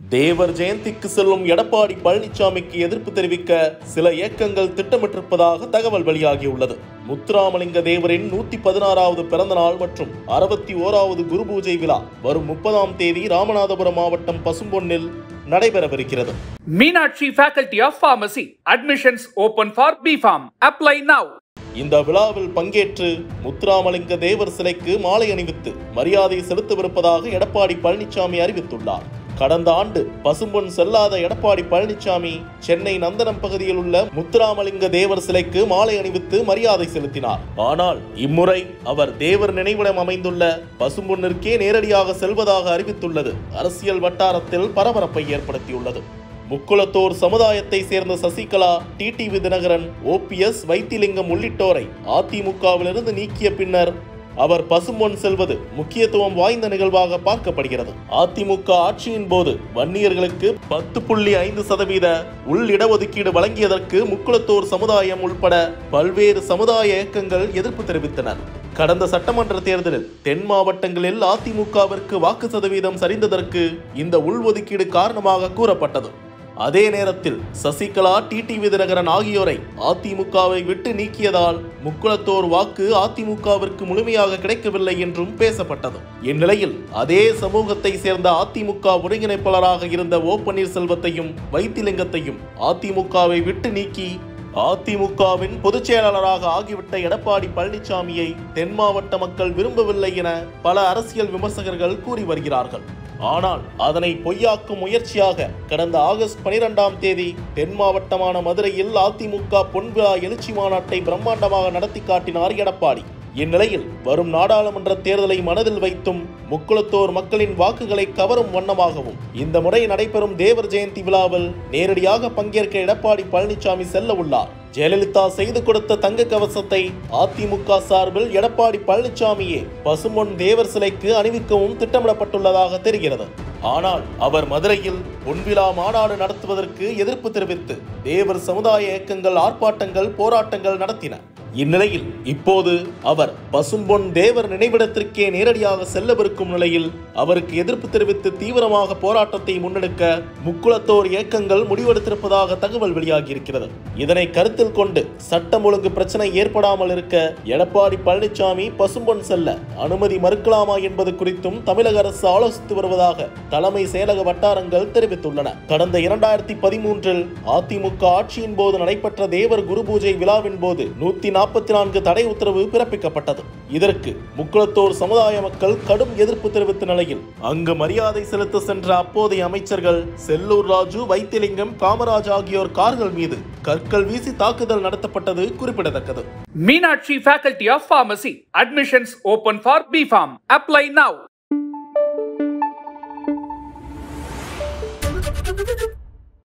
தேவர் ஜெயந்திக்கு செல்லும் எடப்பாடி பழனிசாமிக்கு எதிர்ப்பு தெரிவிக்க சில இயக்கங்கள் திட்டமிட்டிருப்பதாக தகவல் வெளியாகியுள்ளது முத்துராமலிங்க தேவரின் நூத்தி பதினாறாவது பிறந்த நாள் மற்றும் அறுபத்தி ஓராவது குரு பூஜை விழா வரும் முப்பதாம் தேதி ராமநாதபுரம் மாவட்டம் பசும்பொன்னில் நடைபெறவிருக்கிறது Meenakshi Faculty of Pharmacy. Admissions open for BPharm. Apply now. இந்த விழாவில் பங்கேற்று முத்துராமலிங்க தேவர் சிலைக்கு மாலை அணிவித்து மரியாதை செலுத்தவிருப்பதாக எடப்பாடி பழனிசாமி அறிவித்துள்ளார் கடந்த ஆண்டு பசும்பொன் செல்லாத எடப்பாடி பழனிசாமி சென்னை நந்தனம் பகுதியில் உள்ள முத்துராமலிங்க தேவர் சிலைக்கு மாலை அணிவித்து மரியாதை செலுத்தினார் ஆனால் இம்முறை அவர் தேவர் நினைவிடம் அமைந்துள்ள பசும்பொன்னிற்கே நேரடியாக செல்வதாக அறிவித்துள்ளது அரசியல் வட்டாரத்தில் பரபரப்பை ஏற்படுத்தியுள்ளது முக்குளத்தோர் சமுதாயத்தை சேர்ந்த சசிகலா டிடிவி தினகரன் ஓபிஎஸ் வைத்திலிங்கம் உள்ளிட்டோரை அதிமுகவிலிருந்து நீக்கிய பின்னர் அவர் பசும்பொன் செல்வது முக்கியத்துவம் வாய்ந்த நிகழ்வாக பார்க்கப்படுகிறது அதிமுக ஆட்சியின் போது வன்னியர்களுக்கு பத்து புள்ளி ஐந்து சதவீத உள் இடஒதுக்கீடு வழங்கியதற்கு முக்குளத்தோர் சமுதாயம் உள்பட பல்வேறு சமுதாய இயக்கங்கள் எதிர்ப்பு தெரிவித்தனர் கடந்த சட்டமன்ற தேர்தலில் தென் மாவட்டங்களில் அதிமுகவிற்கு வாக்கு சதவீதம் சரிந்ததற்கு இந்த உள்ஒதுக்கீடு காரணமாக கூறப்பட்டது அதே நேரத்தில் சசிகலா டிடிவி தினகரன் ஆகியோரை அதிமுகவை விட்டு நீக்கியதால் முக்குளத்தோர் வாக்கு அதிமுகவிற்கு முழுமையாக கிடைக்கவில்லை என்றும் பேசப்பட்டது இந்நிலையில் அதே சமூகத்தை சேர்ந்த அதிமுக ஒருங்கிணைப்பாளராக இருந்த ஓ பன்னீர்செல்வத்தையும் வைத்திலிங்கத்தையும் அதிமுகவை விட்டு நீக்கி அதிமுகவின் பொதுச் செயலாளராக ஆகிவிட்ட எடப்பாடி பழனிசாமியை தென் மாவட்ட மக்கள் விரும்பவில்லை என பல அரசியல் விமர்சகர்கள் கூறி வருகிறார்கள் ஆனால் அதனை பொய்யாக்கும் முயற்சியாக கடந்த ஆகஸ்ட் பனிரெண்டாம் தேதி தென் மாவட்டமான மதுரையில் அதிமுக பொன்விழா எழுச்சி மாநாட்டை பிரம்மாண்டமாக நடத்தி காட்டினார் எடப்பாடி இந்நிலையில் வரும் நாடாளுமன்ற தேர்தலை மனதில் வைத்தும் முக்குளத்தோர் மக்களின் வாக்குகளை கவரும் வண்ணமாகவும் இந்த முறை நடைபெறும் தேவர் ஜெயந்தி விழாவில் நேரடியாக பங்கேற்க எடப்பாடி பழனிசாமி செல்ல உள்ளார் ஜெயலலிதா செய்து கொடுத்த தங்க கவசத்தை அதிமுக சார்பில் எடப்பாடி பழனிசாமியே பசும்பொன் தேவர் சிலைக்கு அணிவிக்கவும் திட்டமிடப்பட்டுள்ளதாக தெரிகிறது ஆனால் அவர் மதுரையில் பொன்விழா மாநாடு நடத்துவதற்கு எதிர்ப்பு தெரிவித்து தேவர் சமுதாய இயக்கங்கள் ஆர்ப்பாட்டங்கள் போராட்டங்கள் நடத்தின இந்நிலையில் இப்போது அவர் பசும்பொன் தேவர் நினைவிடத்திற்கே நேரடியாக செல்லவிருக்கும் நிலையில் அவருக்கு எதிர்ப்பு தெரிவித்து தீவிரமாக போராட்டத்தை முன்னெடுக்க முக்குளத்தோர் இயக்கங்கள் முடிவெடுத்திருப்பதாக தகவல் வெளியாகியிருக்கிறது இதனை கருத்தில் கொண்டு சட்டம் ஒழுங்கு பிரச்சனை ஏற்படாமல் இருக்க எடப்பாடி பழனிசாமி பசும்பொன் செல்ல அனுமதி மறுக்கலாமா என்பது குறித்தும் தமிழக அரசு ஆலோசித்து வருவதாக தலைமை செயலக வட்டாரங்கள் தெரிவித்துள்ளன கடந்த இரண்டாயிரத்தி பதிமூன்றில் அதிமுக ஆட்சியின் போது நடைபெற்ற தேவர் குரு பூஜை விழாவின் போது நூத்தி நாற்பத்தி நான்கு தடை உத்தரவு பிறப்பிக்கப்பட்டது இதற்கு முக்குளத்தோர் சமுதாய மக்கள் கடும் எதிர்ப்பு தெரிவித்த நிலையில் அங்கு மரியாதை செலுத்த சென்ற அப்போதைய அமைச்சர்கள் செல்லூர் ராஜு வைத்திலிங்கம் காமராஜ் ஆகியோர் கார்கள் மீது கற்கள் வீசி தாக்குதல் நடத்தப்பட்டது குறிப்பிடத்தக்கது Meenakshi Faculty of Pharmacy. Admissions open for BPharm. Apply now.